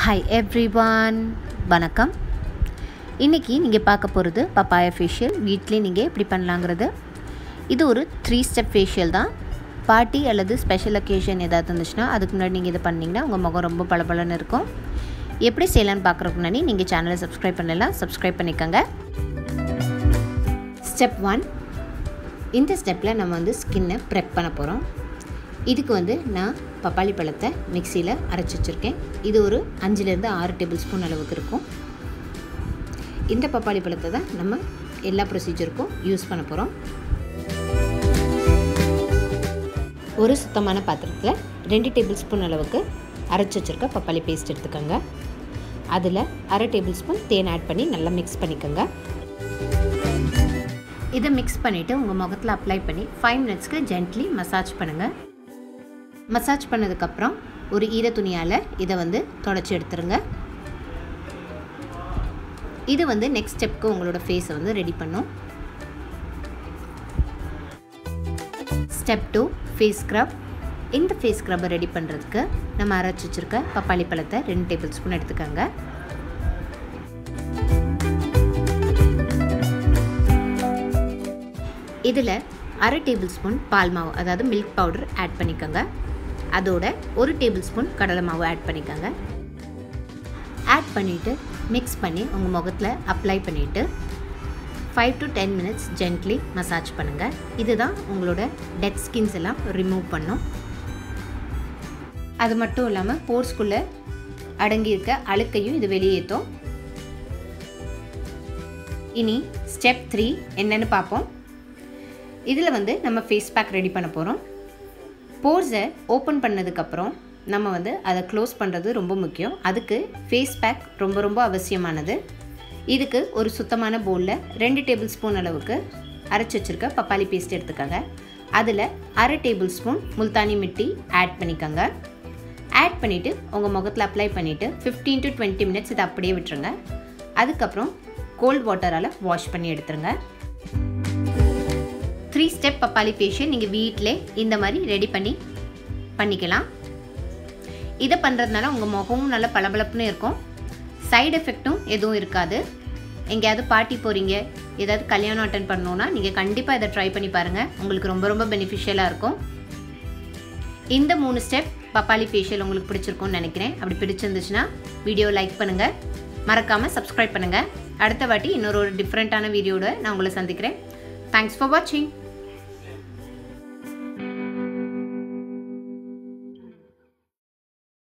hi everyone வணக்கம் இன்றைக்கி நீங்கள் பார்க்க போகிறது பப்பாயா ஃபேஷியல் வீட்டிலே நீங்கள் எப்படி பண்ணலாங்கிறது இது ஒரு த்ரீ ஸ்டெப் ஃபேஷியல் தான் பார்ட்டி அல்லது ஸ்பெஷல் அக்கேஷன் ஏதாவது இருந்துச்சுன்னா அதுக்கு முன்னாடி நீங்கள் இதை பண்ணிங்கன்னா உங்கள் முகம் ரொம்ப பளபளன்னு இருக்கும் எப்படி செய்யலான்னு பார்க்குறதுக்கு முன்னாடி நீங்கள் சேனலை சப்ஸ்கிரைப் பண்ணலாம் சப்ஸ்கிரைப் பண்ணிக்கோங்க ஸ்டெப் ஒன் இந்த ஸ்டெப்பில் நம்ம வந்து ஸ்கின்னை ப்ரெப் பண்ண போகிறோம் இதுக்கு வந்து நான் பப்பாளி பழத்தை மிக்சியில் அரைச்சி வச்சுருக்கேன் இது ஒரு அஞ்சுலேருந்து ஆறு டேபிள் ஸ்பூன் அளவுக்கு இருக்கும் இந்த பப்பாளி பழத்தை தான் நம்ம எல்லா ப்ரொசீஜருக்கும் யூஸ் பண்ண போகிறோம் ஒரு சுத்தமான பாத்திரத்தில் ரெண்டு டேபிள் ஸ்பூன் அளவுக்கு அரைச்சி வச்சுருக்க பப்பாளி பேஸ்ட் எடுத்துக்கோங்க அதில் அரை டேபிள் ஸ்பூன் தேன் ஆட் பண்ணி நல்லா மிக்ஸ் பண்ணிக்கோங்க இதை மிக்ஸ் பண்ணிவிட்டு உங்கள் முகத்தில் அப்ளை பண்ணி ஃபைவ் மினிட்ஸ்க்கு ஜென்ட்லி மசாஜ் பண்ணுங்கள் மசாஜ் பண்ணதுக்கப்புறம் ஒரு ஈர துணியால் இதை வந்து தொடச்சி எடுத்துருங்க இது வந்து நெக்ஸ்ட் ஸ்டெப்க்கு உங்களோட ஃபேஸை வந்து ரெடி பண்ணும் ஸ்டெப் டூ ஃபேஸ் ஸ்க்ரப் இந்த ஃபேஸ் ஸ்க்ரப்பை ரெடி பண்ணுறதுக்கு நம்ம அரைச்சி வச்சுருக்க பப்பாளி பழத்தை ரெண்டு டேபிள் ஸ்பூன் எடுத்துக்கோங்க இதில் அரை டேபிள் ஸ்பூன் பால் மாவு அதாவது மில்க் பவுடர் ஆட் பண்ணிக்கோங்க அதோட ஒரு டேபிள் ஸ்பூன் கடலை மாவு ஆட் பண்ணிக்கோங்க ஆட் பண்ணிவிட்டு மிக்ஸ் பண்ணி உங்கள் முகத்தில் அப்ளை பண்ணிவிட்டு five to ten minutes gently massage பண்ணுங்கள் இதுதான் உங்களோட டெட் ஸ்கின்ஸ் எல்லாம் ரிமூவ் பண்ணும் அது மட்டும் இல்லாமல் போர்ஸ்குள்ளே அடங்கியிருக்க அழுக்கையும் இது வெளியேற்றும் இனி ஸ்டெப் த்ரீ என்னென்னு பார்ப்போம் இதில் வந்து நம்ம ஃபேஸ் பேக் ரெடி பண்ண போகிறோம் போர்ஸை ஓப்பன் பண்ணதுக்கப்புறம் நம்ம வந்து அதை க்ளோஸ் பண்ணுறது ரொம்ப முக்கியம் அதுக்கு ஃபேஸ் பேக் ரொம்ப ரொம்ப அவசியமானது இதுக்கு ஒரு சுத்தமான பவுலில் ரெண்டு டேபிள் ஸ்பூன் அளவுக்கு அரைச்சி வச்சுருக்க பப்பாளி பேஸ்ட் எடுத்துக்கோங்க அதில் அரை tablespoon Multani mitti add பண்ணிக்கோங்க ஆட் பண்ணிவிட்டு உங்கள் முகத்தில் அப்ளை பண்ணிவிட்டு ஃபிஃப்டீன் டு டுவெண்ட்டி மினிட்ஸ் இதை அப்படியே விட்டுருங்க அதுக்கப்புறம் கோல்ட் வாட்டரால் வாஷ் பண்ணி எடுத்துருங்க த்ரீ ஸ்டெப் பப்பாளி ஃபேஷியல் நீங்கள் வீட்டிலே இந்த மாதிரி ரெடி பண்ணி பண்ணிக்கலாம் இதை பண்ணுறதுனால உங்கள் முகமும் நல்லா பளபளப்புன்னு இருக்கும் சைடு எஃபெக்ட்டும் எதுவும் இருக்காது எங்கேயாவது பார்ட்டி போகிறீங்க ஏதாவது கல்யாணம் அட்டன் பண்ணணுன்னா நீங்கள் கண்டிப்பாக இதை ட்ரை பண்ணி பாருங்கள் உங்களுக்கு ரொம்ப ரொம்ப பெனிஃபிஷியலாக இருக்கும் இந்த மூணு ஸ்டெப் பப்பாளி ஃபேஷியல் உங்களுக்கு பிடிச்சிருக்கும்னு நினைக்கிறேன் அப்படி பிடிச்சிருந்துச்சுன்னா வீடியோ லைக் பண்ணுங்கள் மறக்காமல் சப்ஸ்கிரைப் பண்ணுங்கள் அடுத்த வாட்டி இன்னொரு ஒரு டிஃப்ரெண்ட்டான வீடியோட நான் உங்களை சந்திக்கிறேன் தேங்க்ஸ் ஃபார் வாட்சிங்